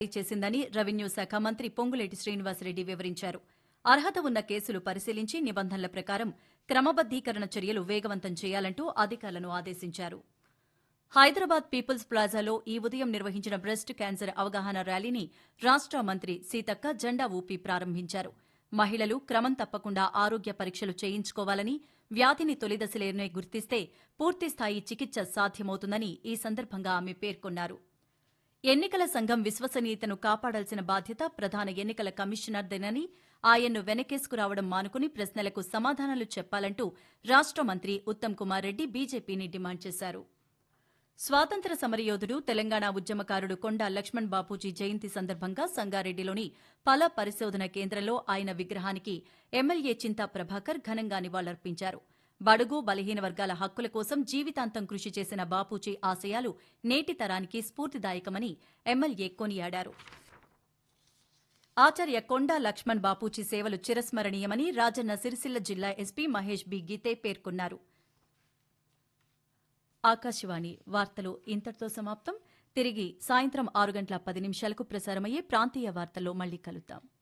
చేసిందని రెవెన్యూ శాఖ మంత్రి పొంగులేటి శ్రీనివాసరెడ్డి వివరించారు అర్హత ఉన్న కేసులు పరిశీలించి నిబంధనల ప్రకారం క్రమబద్దీకరణ చర్యలు వేగవంతం చేయాలంటూ అధికారులను ఆదేశించారు హైదరాబాద్ పీపుల్స్ ప్లాజాలో ఈ ఉదయం నిర్వహించిన బ్రెస్ట్ క్యాన్సర్ అవగాహన ర్యాలీని రాష్ట మంత్రి సీతక్క జెండా ఊపి ప్రారంభించారు మహిళలు క్రమం తప్పకుండా ఆరోగ్య పరీక్షలు చేయించుకోవాలని వ్యాధిని తొలిదశలోనే గుర్తిస్తే పూర్తిస్థాయి చికిత్స సాధ్యమవుతుందని ఈ సందర్భంగా ఆమె పేర్కొన్నారు ఎన్నికల సంఘం విశ్వసనీయతను కాపాడాల్సిన బాధ్యత ప్రధాన ఎన్నికల కమిషనర్దేనని ఆయన్ను వెనకేసుకురావడం మానుకుని ప్రశ్నలకు సమాధానాలు చెప్పాలంటూ రాష్ట మంత్రి ఉత్తమ్ కుమార్ రెడ్డి బీజేపీని డిమాండ్ చేశారు స్వాతంత్ర సమరయోధుడు తెలంగాణ ఉద్యమకారుడు కొండా లక్ష్మణ్ బాపూజీ జయంతి సందర్భంగా సంగారెడ్డిలోని పల పరిశోధన కేంద్రంలో ఆయన విగ్రహానికి ఎమ్మెల్యే చింతా ప్రభాకర్ ఘనంగా నివాళులర్పించారు బడుగు బలహీన వర్గాల హక్కుల కోసం జీవితాంతం కృషి చేసిన బాపూజీ ఆశయాలు నేటి తరానికి స్ఫూర్తిదాయకమని ఎమ్మెల్యే కొనియాడారు ఆచార్య కొండా లక్ష్మణ్ బాపూజీ సేవలు చిరస్మరణీయమని రాజన్న సిరిసిల్ల జిల్లా ఎస్పీ మహేష్ బి గీతే పేర్కొన్నారు ఆకాశవాణి వార్తలు ఇంతటితో సమాప్తం తిరిగి సాయంత్రం ఆరు గంటల పది నిమిషాలకు ప్రసారమయ్యే ప్రాంతీయ వార్తల్లో మళ్లీ కలుద్దాం